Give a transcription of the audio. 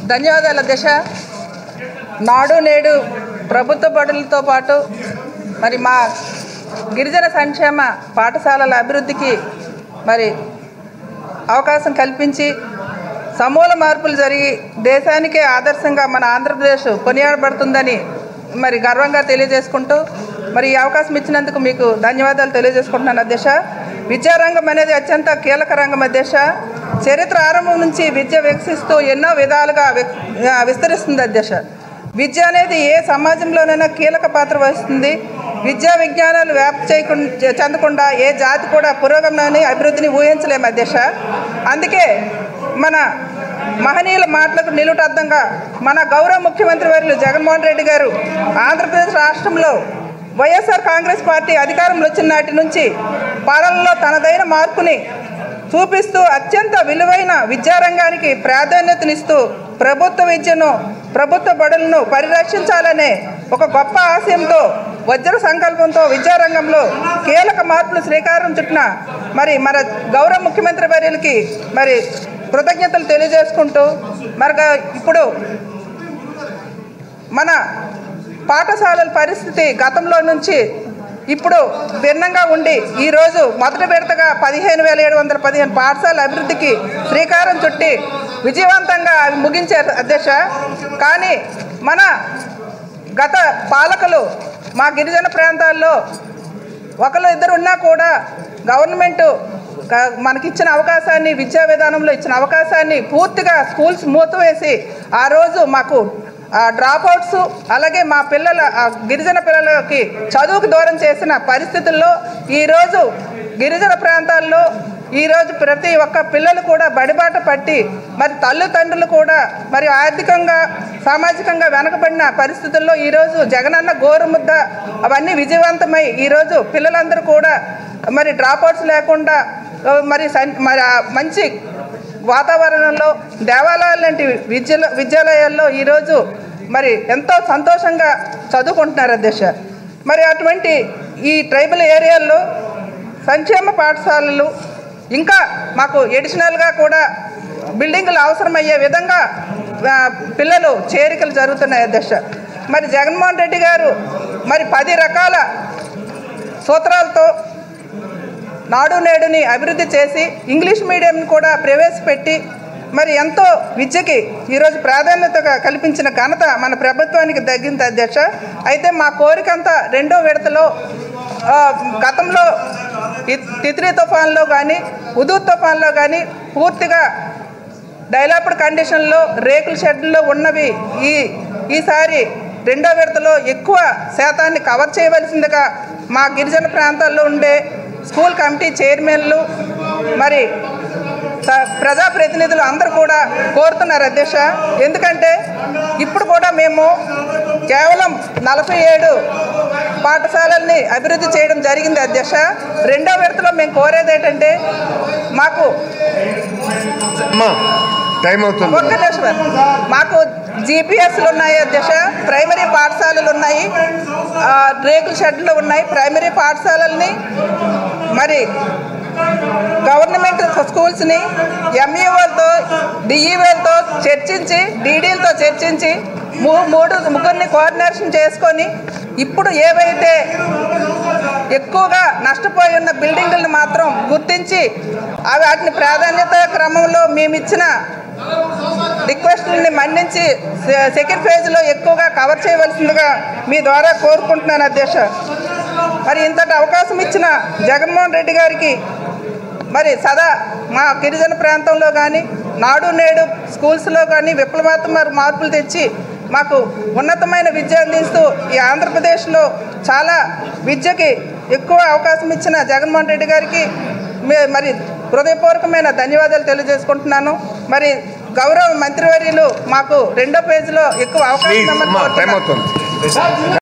ధన్యవాదాల దశ నాడు నేడు ప్రభుత్వ బడులతో పాటు మరి మా గిరిజన సంక్షేమ పాఠశాలల అభివృద్ధికి మరి అవకాశం కల్పించి సమూల మార్పులు జరిగి దేశానికే ఆదర్శంగా మన ఆంధ్రప్రదేశ్ కొనియాడబడుతుందని మరి గర్వంగా తెలియజేసుకుంటూ మరి ఈ అవకాశం ఇచ్చినందుకు మీకు ధన్యవాదాలు తెలియజేసుకుంటున్నాను అధ్యక్ష విద్యారంగం అనేది అత్యంత కీలక రంగం అధ్యక్ష చరిత్ర ఆరంభం నుంచి విద్య వికసిస్తూ ఎన్నో విధాలుగా విక్- ఆ, విస్తరిస్తుంది అధ్యక్ష విద్య అనేది ఏ సమాజంలోనైనా కీలక పాత్ర వహిస్తుంది విద్యా విజ్ఞానాలు వ్యాప్తి చేయకుండా చెందకుండా ఏ జాతి కూడా పురోగమనాన్ని అభివృద్ధిని ఊహించలేము అధ్యక్ష అందుకే మన మహనీయుల మాటలకు నిలుటద్దంగా మన గౌరవ ముఖ్యమంత్రి వర్యులు జగన్మోహన్ రెడ్డి గారు ఆంధ్రప్రదేశ్ రాష్ట్రంలో వైఎస్ఆర్ కాంగ్రెస్ పార్టీ అధికారంలో వచ్చిన నాటి నుంచి పాలనలో తనదైన మార్పుని చూపిస్తూ అత్యంత విలువైన విద్యారంగానికి ప్రాధాన్యతనిస్తూ ప్రభుత్వ విద్యను ప్రభుత్వ బడులను పరిరక్షించాలనే ఒక గొప్ప ఆశయంతో వజ్ర సంకల్పంతో విద్యారంగంలో కీలక మార్పులు శ్రీకారం చుట్టిన మరి మన గౌరవ ముఖ్యమంత్రి వర్యులకి మరి కృతజ్ఞతలు తెలియజేసుకుంటూ మరి ఇప్పుడు మన పాఠశాలల పరిస్థితి గతంలో నుంచి ఇప్పుడు భిన్నంగా ఉండి ఈరోజు మొదటి విడతగా పదిహేను వేల ఏడు వందల పదిహేను పాఠశాల అభివృద్ధికి శ్రీకారం చుట్టి విజయవంతంగా అవి ముగించారు అధ్యక్ష కానీ మన గత పాలకులు మా గిరిజన ప్రాంతాల్లో ఒకరు ఇద్దరు ఉన్నా కూడా గవర్నమెంట్ క- మనకిచ్చిన అవకాశాన్ని విద్యా విధానంలో ఇచ్చిన అవకాశాన్ని పూర్తిగా స్కూల్స్ మూతవేసి ఆ రోజు మాకు డ్రాప్ అవుట్స్ అలాగే మా పిల్లల ఆ గిరిజన పిల్లలకి చదువుకు దూరం చేసిన పరిస్థితుల్లో ఈరోజు గిరిజన ప్రాంతాల్లో ఈరోజు ప్రతి ఒక్క పిల్లలు కూడా బడిబాట పట్టి మరి తల్లిదండ్రులు కూడా మరి ఆర్థికంగా సామాజికంగా వెనకబడిన పరిస్థితుల్లో ఈరోజు జగనన్న గోరుముద్ద అవన్నీ విజయవంతమై ఈరోజు పిల్లలందరూ కూడా మరి డ్రాప్అవుట్స్ లేకుండా ఆ, మరి సన్- మరి ఆ మంచి వాతావరణంలో దేవాలయాలు లాంటి విద్యల విద్యాలయాల్లో ఈరోజు మరి ఎంతో సంతోషంగా చదువుకుంటున్నారు అధ్యక్ష మరి అటువంటి ఈ ట్రైబల్ ఏరియాల్లో సంక్షేమ పాఠశాలలు ఇంకా మాకు ఎడిషనల్గా కూడా బిల్డింగులు అవసరమయ్యే విధంగా ఆ, పిల్లలు చేరికలు జరుగుతున్నాయి అధ్యక్ష మరి జగన్మోహన్ రెడ్డి గారు మరి పది రకాల సూత్రాలతో నాడు నేడుని అభివృద్ధి చేసి ఇంగ్లీష్ మీడియం కూడా ప్రవేశపెట్టి మరి ఎంతో విద్యకి ఈరోజు ప్రాధాన్యతగా కల్పించిన ఘనత మన ప్రభుత్వానికి తగ్గింది అధ్యక్ష అయితే మా కోరికంతా రెండో విడతలో ఆ, గతంలో ఈ తిత్లీ తుఫాన్లో కానీ ఉదూ తుఫాన్లో కానీ పూర్తిగా డైలాప్డ్ కండిషన్లో రేకుల షెడ్లో ఉన్నవి ఈ ఈసారి రెండో విడతలో ఎక్కువ శాతాన్ని కవర్ చేయవలసిందిగా మా గిరిజన ప్రాంతాల్లో ఉండే స్కూల్ కమిటీ చైర్మన్లు మరి స- ప్రజాప్రతినిధులు అందరూ కూడా కోరుతున్నారు అధ్యక్ష ఎందుకంటే ఇప్పుడు కూడా మేము కేవలం నలభై ఏడు పాఠశాలల్ని అభివృద్ధి చేయడం జరిగింది అధ్యక్ష రెండో విడతలో మేము కోరేది ఏంటంటే మాకు అమ్మా టైం అవుతుంది ఒక్క నిమిషం మాకు జీపీఎస్లు ఉన్నాయి అధ్యక్ష ప్రైమరీ పాఠశాలలు ఉన్నాయి ఆ, రేకుల షెడ్లు ఉన్నాయి ప్రైమరీ పాఠశాలల్ని మరి గవర్నమెంట్ స్కూల్స్ని ఎంఈఓలతో డిఈఓలతో చర్చించి డీడీలతో చర్చించి మూ మూడు ముగ్గురిని కోఆర్డినేషన్ చేసుకొని ఇప్పుడు ఏవైతే ఎక్కువగా నష్టపోయి ఉన్న బిల్డింగులను మాత్రం గుర్తించి అవి వాటిని ప్రాధాన్యత క్రమంలో మేము ఇచ్చిన రిక్వెస్ట్లని మన్నించి సె- సెకండ్ ఫేజ్లో ఎక్కువగా కవర్ చేయవలసిందిగా మీ ద్వారా కోరుకుంటున్నాను అధ్యక్ష మరి ఇంతటి అవకాశం ఇచ్చిన జగన్మోహన్ రెడ్డి గారికి మరి సదా మా గిరిజన ప్రాంతంలో కానీ నాడు నేడు స్కూల్స్లో కానీ విప్లవాత్మక మార్పులు తెచ్చి మాకు ఉన్నతమైన విద్య అందిస్తూ ఈ ఆంధ్రప్రదేశ్లో చాలా విద్యకి ఎక్కువ అవకాశం ఇచ్చిన జగన్మోహన్ రెడ్డి గారికి మే- మరి హృదయపూర్వకమైన ధన్యవాదాలు తెలియజేసుకుంటున్నాను మరి గౌరవ మంత్రివర్యులు మాకు రెండో పేజీలో ఎక్కువ అవకాశం ప్లీజ్ ఇవ్వమని అమ్మా టైం కోరుతున్నాను. అవుతుంది